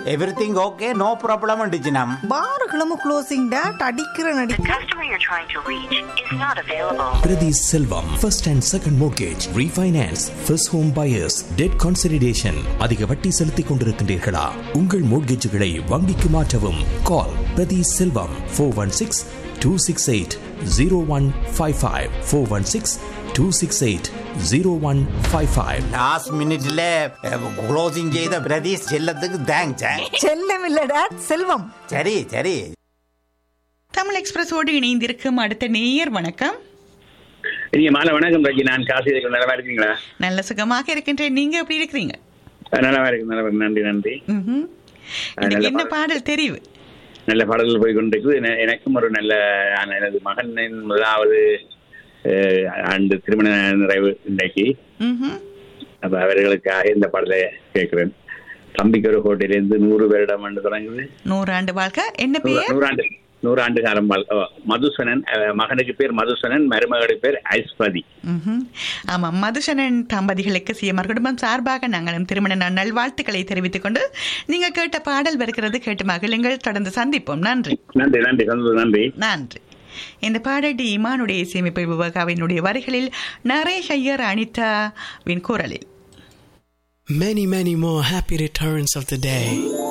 Everything okay no problem டிஜினம் பாருகளும் closing date அடிக்கிற நடி The customer you're trying to reach is not available. Prati Selvam, first and second mortgage, refinance, first home buyers, debt consolidation. அதிக வட்டி செலுத்திக் கொண்டிருக்கின்றீர்களா உங்கள் மோட்கேஜுகளை வங்கிக்கு மாற்றவும் கால் பிரதி Selvam four one six two six eight zero one five five four one six two six eight zero one five five last மினிட்ல closing செய்த பிரதீஷ் செல்லத்துக்கு தேங்க்ஸ் செல்லம் இல்ல டேட் செல்வம் சரி சரி தமிழ் எக்ஸ்பிரஸோடு இணைந்திருக்கும் அடுத்த நேயர் வணக்கம் இனிய மாலை வணக்கம் ரஜி நான் காசி இருக்கிறேன் நலமா இருக்கீங்களா நல்ல சுகமாக இருக்கின்றேன் நீங்க எப்படி இருக்கிறீங்க அஹ் நலமா இருக்கு நலமா இருக்கு நன்றி நன்றி ம்ஹும். நல்ல இன்னைக்கு என்ன பாடல். பாடல் தெரிவு நல்ல பாடல்கள் போய் கொண்டிருக்குது என- எனக்கும் ஒரு நல்ல நான் எனது மகனின் முதலாவது அஹ், ஆண்டு திருமண நிறைவு இன்றைக்கு ம்ஹும். அப்ப அவர்களுக்காக இந்த பாடலை கேட்கிறேன் தம்பிக்கு ஒரு கோட்டையிலிருந்து நூறு வருடம் என்று தொடங்குது நூறாண்டு வாழ்க்கை என்ன நூறு- பேர் நூறாண்டு நூறாண்டு காலம் வாழ்- ஓ, மதுசூதனன் அஹ், மகனுக்கு பேர் மதுசூதனன் மருமகளுடைய பேர் ஐஸ்பதி ம்ஹும். ஆமாம் மதுசனன் தம்பதிகளுக்கு சிஎம்ஆர் குடும்பம் சார்பாக நாங்களும் திருமண நாள் நல்வாழ்த்துக்களை தெரிவித்துக் கொண்டு நீங்க கேட்ட பாடல் வருகிறது கேட்டு மகிழுங்கள் தொடர்ந்து சந்திப்போம் நன்றி நன்றி நன்றி சந்தோஷம் நன்றி நன்றி இந்த பாடல் டி இமானுடைய இசையமைப்பு விவகாவினுடைய வரிகளில் நரேஷ் ஐயர் அனிதாவின் குரலில் Many, many more happy returns of the day.